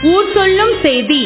ஊர் சொல்லும் செய்தி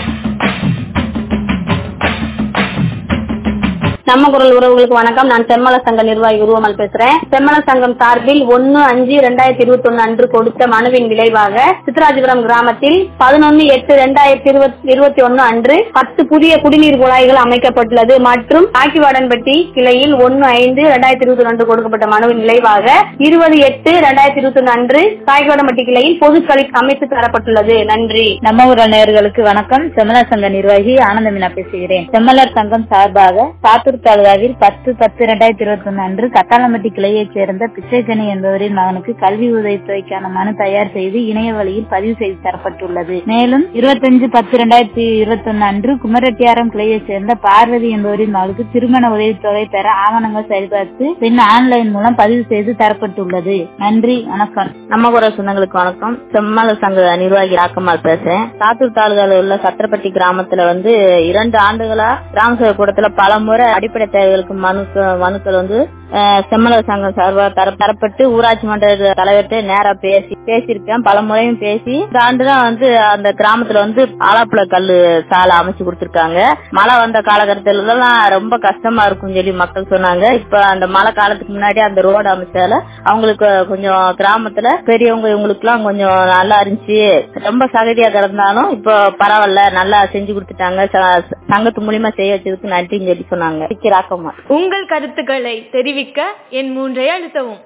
நம்ம குரல் உறவுகளுக்கு வணக்கம் நான் செம்மல சங்க நிர்வாகி உருவமல் பேசுறேன் செம்மல சங்கம் சார்பில் ஒன்னு அஞ்சு ரெண்டாயிரத்தி இருபத்தி ஒன்னு அன்று கொடுத்த மனுவின் விளைவாக சித்ராஜபுரம் கிராமத்தில் பதினொன்னு எட்டு ரெண்டாயிரத்தி இருபத்தி ஒன்னு அன்று பத்து புதிய குடிநீர் குழாய்கள் அமைக்கப்பட்டுள்ளது மற்றும் காக்கிவாடன்பட்டி கிளையில் ஒன்னு ஐந்து ரெண்டாயிரத்தி இருபத்தி ஒன்று கொடுக்கப்பட்ட மனுவின் விளைவாக இருபது எட்டு ரெண்டாயிரத்தி இருபத்தி ஒன்னு அன்று காய்கவாடன்பட்டி கிளையில் பொதுக்களி அமைத்து தரப்பட்டுள்ளது நன்றி நம்ம ஊரல் நேயர்களுக்கு வணக்கம் செம்மலர் சங்க நிர்வாகி ஆனந்தமினா பேசுகிறேன் செம்மலர் சங்கம் சார்பாக சாத்தூர் தாலுகாவில் பத்து பத்து இரண்டாயிரத்தி இருபத்தி ஒன்று அன்று கத்தாளம்பட்டி கிளையைச் சேர்ந்த பிச்சைக்கனி என்பவரின் மகனுக்கு கல்வி உதவித்தொகைக்கான மனு தயார் செய்து இணைய வழியில் பதிவு செய்து தரப்பட்டுள்ளது மேலும் இருபத்தஞ்சு பத்து இரண்டாயிரத்தி இருபத்தி ஒன்னு அன்று குமரெட்டியாரம் கிளையைச் சேர்ந்த பார்வதி என்பவரின் மகளுக்கு திருமண உதவித்தொகை பெற ஆவணங்கள் சரிபார்த்து பின் ஆன்லைன் மூலம் பதிவு செய்து தரப்பட்டுள்ளது நன்றி வணக்கம் நம்ம குரல் சொந்தங்களுக்கு வணக்கம் செம்மல சங்க நிர்வாகி ராக்கம்மாள் பேசுறேன் சாத்தூர் தாலுகால உள்ள சத்திரப்பட்டி கிராமத்துல வந்து இரண்டு ஆண்டுகளா கிராம சபை கூட்டத்துல பல முறை அடிப்படை தேவைகளுக்கு மனுக்கு மனுக்கள் வந்து அஹ், செம்மலர் சங்கம் சார்பாக தர தரப்பட்டு ஊராட்சி மன்ற தலைவர்கிட்ட நேரா பேசி பேசியிருக்கேன் பல முறையும் பேசி இந்த ஆண்டு தான் வந்து அந்த கிராமத்துல வந்து ஆலாப்புல கல்லு சாலை அமைச்சு கொடுத்திருக்காங்க மழை வந்த காலகட்டத்துல எல்லாம் ரொம்ப கஷ்டமா இருக்கும் சொல்லி மக்கள் சொன்னாங்க இப்ப அந்த மழை காலத்துக்கு முன்னாடி அந்த ரோடு அமைச்சால அவங்களுக்கு கொஞ்சம் கிராமத்துல பெரியவங்க இவங்களுக்கு எல்லாம் கொஞ்சம் நல்லா இருந்துச்சு ரொம்ப சகதியா கிடந்தாலும் இப்போ பரவாயில்ல நல்லா செஞ்சு கொடுத்துட்டாங்க ச- சங்கத்து மூலியமா செய்ய வச்சதுக்கு நன்றின்னு சொல்லி சொன்னாங்க ராக்கம்மா உங்கள் கருத்துக்களை தெரிவிக்க என் மூன்றை அழுத்தவும்